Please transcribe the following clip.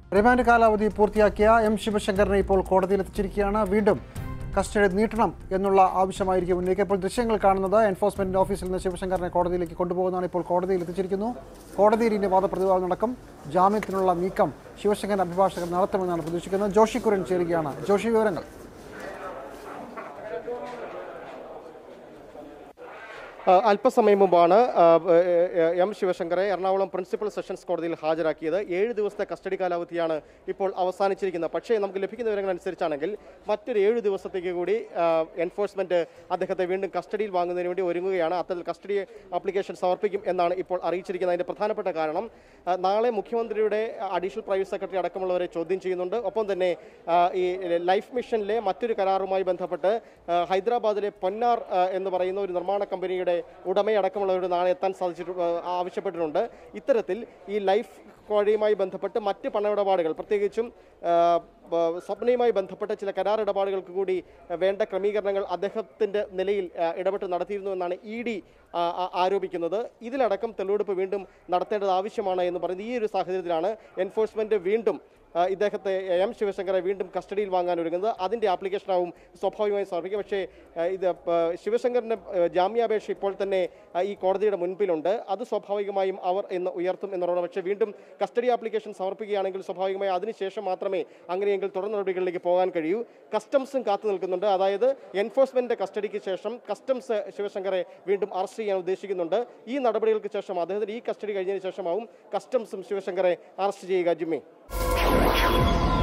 remand കാലാവധി പൂർത്തിയാക്കിയ M ശിവശങ്കറിനെ ഇപ്പോൾ കോടതിയിൽ എത്തിച്ചിരിക്കുകയാണ് വീണ്ടും കസ്റ്റഡി നീട്ടണം എന്നുള്ള ആവശ്യമായിരിക്കും ഉന്നയിക്കുക ഇപ്പോൾ ദൃശ്യങ്ങൾ കാണുന്നത് എൻഫോഴ്സ്മെന്റ് ഓഫീസിൽ നിന്ന് ശിവശങ്കറിനെ കോടതിയിലേക്ക് കൊണ്ടുപോകുന്നതാണ് ഇപ്പോൾ കോടതിയിൽ എത്തിച്ചിരിക്കുന്നു കോടതിയിൽ ഇനി വാദപ്രതിവാദം നടക്കും ജാമ്യത്തിനുള്ള നീക്കം ശിവശങ്കരൻ അഭിഭാഷകർ നടത്തുമെന്നാണ് പ്രതീക്ഷിക്കുന്നത് ജോഷി കുരൻ ചേരുകയാണ് ജോഷി വിവരങ്ങൾ ആ, അല്പസമയം മുമ്പാണ് ആ, ഏ, എം ശിവശങ്കറെ എറണാകുളം പ്രിൻസിപ്പൽ സെഷൻസ് കോടതിയിൽ ഹാജരാക്കിയത് ഏഴ് ദിവസത്തെ കസ്റ്റഡി കാലാവധിയാണ് ഇപ്പോൾ അവസാനിച്ചിരിക്കുന്നത് പക്ഷേ നമുക്ക് ലഭിക്കുന്ന വിവരങ്ങൾ അനുസരിച്ചാണെങ്കിൽ മറ്റൊരു ഏഴ് ദിവസത്തേക്ക് കൂടി ആ, എൻഫോഴ്സ്മെന്റ് അദ്ദേഹത്തെ വീണ്ടും കസ്റ്റഡിയിൽ വാങ്ങുന്നതിന് വേണ്ടി ഒരുങ്ങുകയാണ് അത്തരത്തിൽ കസ്റ്റഡി ആപ്ലിക്കേഷൻ സമർപ്പിക്കും എന്നാണ് ഇപ്പോൾ അറിയിച്ചിരിക്കുന്നത് അതിന്റെ പ്രധാനപ്പെട്ട കാരണം ആ, നാളെ മുഖ്യമന്ത്രിയുടെ അഡീഷണൽ പ്രൈവറ്റ് സെക്രട്ടറി അടക്കമുള്ളവരെ ചോദ്യം ചെയ്യുന്നുണ്ട് ഒപ്പം തന്നെ ആ, ഈ ലൈഫ് മിഷനിലെ മറ്റൊരു കരാറുമായി ബന്ധപ്പെട്ട് ആ, ഹൈദരാബാദിലെ പൊന്നാർ ആ, എന്ന് പറയുന്ന ഒരു നിർമ്മാണ കമ്പനിയുടെ ഉടമയടക്കമുള്ളവരുടെ നാളെ എത്താൻ സാധിച്ചിട്ട് ആ, ആവശ്യപ്പെട്ടിട്ടുണ്ട് ഇത്തരത്തിൽ ഈ ലൈഫ് കോഴയുമായി ബന്ധപ്പെട്ട് മറ്റ് പണമിടപാടുകൾ പ്രത്യേകിച്ചും ആ, ബ- സ്വപ്നയുമായി ബന്ധപ്പെട്ട ചില കരാർ ഇടപാടുകൾക്ക് കൂടി ആ, വേണ്ട ക്രമീകരണങ്ങൾ അദ്ദേഹത്തിന്റെ നിലയിൽ ആ, ഇടപെട്ട് നടത്തിയിരുന്നു എന്നാണ് ഇ ഡി ആരോപിക്കുന്നത് ഇതിലടക്കം തെളിവെടുപ്പ് വീണ്ടും നടത്തേണ്ടത് ആവശ്യമാണ് എന്ന് പറയുന്നത് ഈ ഒരു സാഹചര്യത്തിലാണ് എൻഫോഴ്സ്മെന്റ് വീണ്ടും ആ, ഇദ്ദേഹത്തെ എം ശിവശങ്കറെ വീണ്ടും കസ്റ്റഡിയിൽ വാങ്ങാൻ ഒരുങ്ങുന്നത് അതിന്റെ ആപ്ലിക്കേഷനാവും സ്വാഭാവികമായും സമർപ്പിക്കുക പക്ഷേ ആ, ഇത് ആ, ശിവശങ്കറിന്റെ ആ, ജാമ്യാപേക്ഷ ഇപ്പോൾ തന്നെ ആ, ഈ കോടതിയുടെ മുൻപിലുണ്ട് അത് സ്വാഭാവികമായും അവർ ഇന്ന് ഉയർത്തും എന്നുള്ളതാണ് പക്ഷേ വീണ്ടും കസ്റ്റഡി ആപ്ലിക്കേഷൻ സമർപ്പിക്കുകയാണെങ്കിൽ സ്വാഭാവികമായി അതിനുശേഷം മാത്രമേ അങ്ങനെയെങ്കിൽ തുടർ നടപടികളിലേക്ക് പോകാൻ കഴിയൂ കസ്റ്റംസും കാത്തു നിൽക്കുന്നുണ്ട് അതായത് എൻഫോഴ്സ്മെന്റിന്റെ കസ്റ്റഡിക്ക് ശേഷം കസ്റ്റംസ് ശിവശങ്കറെ വീണ്ടും അറസ്റ്റ് ചെയ്യാൻ ഉദ്ദേശിക്കുന്നുണ്ട് ഈ നടപടികൾക്ക് ശേഷം അദ്ദേഹത്തിന് ഈ കസ്റ്റഡി കഴിഞ്ഞതിന് ശേഷമാവും കസ്റ്റംസും ശിവശങ്കറെ അറസ്റ്റ് ചെയ്യുക ജിമ്മി